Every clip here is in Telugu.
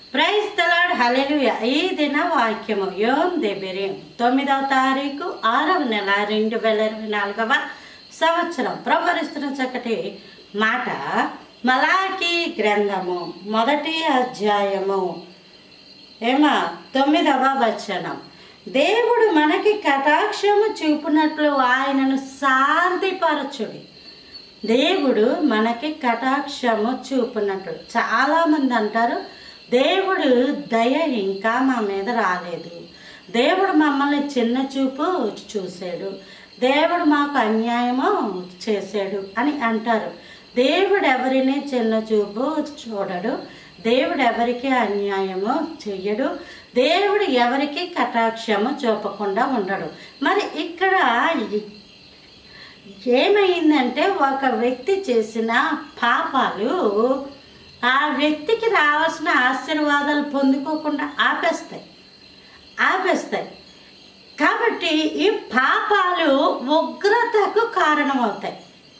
ప్రైజ్ తలాడ్ హలెలుయ ఈ దిన వాక్యము యోన్ దెబిరిం తొమ్మిదవ తారీఖు ఆరవ నెల రెండు వేల ఇరవై నాలుగవ సంవత్సరం ప్రవరిస్తున్న చక్కటి మాట మలాకి గ్రంథము మొదటి అధ్యాయము ఏమా తొమ్మిదవ వచనం దేవుడు మనకి కటాక్షము చూపునట్లు ఆయనను శాంతిపరచుడి దేవుడు మనకి కటాక్షము చూపునట్లు చాలామంది అంటారు దేవుడు దయ ఇంకా మా మీద రాలేదు దేవుడు మమ్మల్ని చిన్న చూపు చూశాడు దేవుడు మాకు అన్యాయము చేశాడు అని అంటారు దేవుడు ఎవరిని చిన్న చూపు చూడడు దేవుడు ఎవరికి అన్యాయము చెయ్యడు దేవుడు ఎవరికి కటాక్షము చూపకుండా ఉండడు మరి ఇక్కడ ఏమైందంటే ఒక వ్యక్తి చేసిన పాపాలు ఆ వ్యక్తికి రావాల్సిన ఆశీర్వాదాలు పొందుకోకుండా ఆపేస్తాయి ఆపేస్తాయి కాబట్టి ఈ పాపాలు ఉగ్రతకు కారణమవుతాయి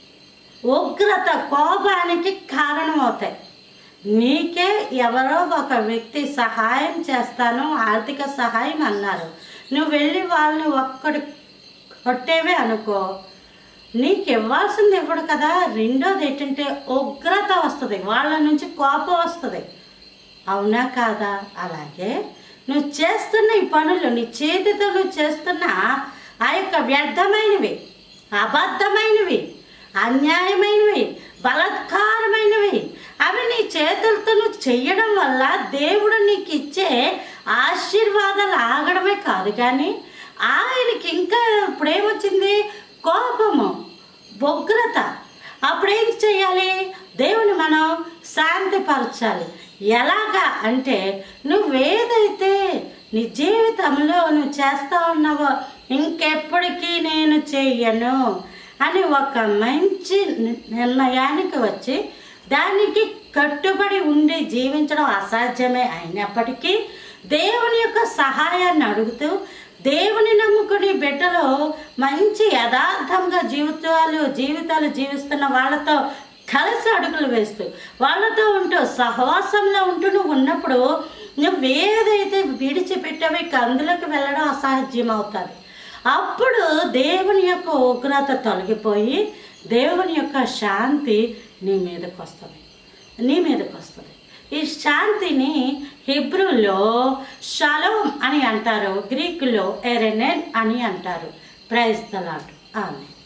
ఉగ్రత కోపానికి కారణమవుతాయి నీకే ఎవరో ఒక వ్యక్తి సహాయం చేస్తాను ఆర్థిక సహాయం అన్నారు నువ్వు వెళ్ళి వాళ్ళని ఒక్కడి కొట్టేవే అనుకో నీకు ఇవ్వాల్సింది ఇవ్వడు కదా రెండోది ఏంటంటే ఉగ్రత వస్తుంది వాళ్ళ నుంచి కోపం వస్తుంది అవునా కాదా అలాగే నువ్వు చేస్తున్న ఈ పనులు నీ చేతితో నువ్వు చేస్తున్న ఆ యొక్క వ్యర్థమైనవి అబద్ధమైనవి అన్యాయమైనవి బలత్కారమైనవి అవి నీ చేతులతో నువ్వు చెయ్యడం వల్ల దేవుడు నీకు ఇచ్చే ఆశీర్వాదాలు ఆగడమే కాదు కానీ ఆయనకి ఇంకా ఇప్పుడేమొచ్చింది కోపము ఉగ్రత అప్పుడేం చేయాలి దేవుని మనం శాంతిపరచాలి ఎలాగా అంటే నువ్వేదైతే నీ జీవితంలో నువ్వు చేస్తా ఉన్నావో ఇంకెప్పటికీ నేను చెయ్యను అని ఒక మంచి నిర్ణయానికి వచ్చి దానికి కట్టుబడి ఉండి జీవించడం అసాధ్యమే అయినప్పటికీ దేవుని యొక్క సహాయాన్ని అడుగుతూ దేవుని నమ్ముకుని బిడ్డలు మంచి యథార్థంగా జీవితాలు జీవితాలు జీవిస్తున్న వాళ్ళతో కలిసి అడుగులు వేస్తూ వాళ్ళతో ఉంటూ సహవాసంలో ఉంటూ నువ్వు ఉన్నప్పుడు నువ్వు ఏదైతే విడిచిపెట్టావో ఇక అందులోకి వెళ్ళడం అసాధ్యం అవుతుంది అప్పుడు దేవుని యొక్క ఉగ్రత తొలగిపోయి దేవుని యొక్క శాంతి నీ మీదకి వస్తుంది నీ మీదకి వస్తుంది ఈ శాంతిని హిబ్రూలో షలోం అని అంటారు గ్రీకులో ఎరెనెన్ అని అంటారు ప్రైజ్ దలాట్ ఆమె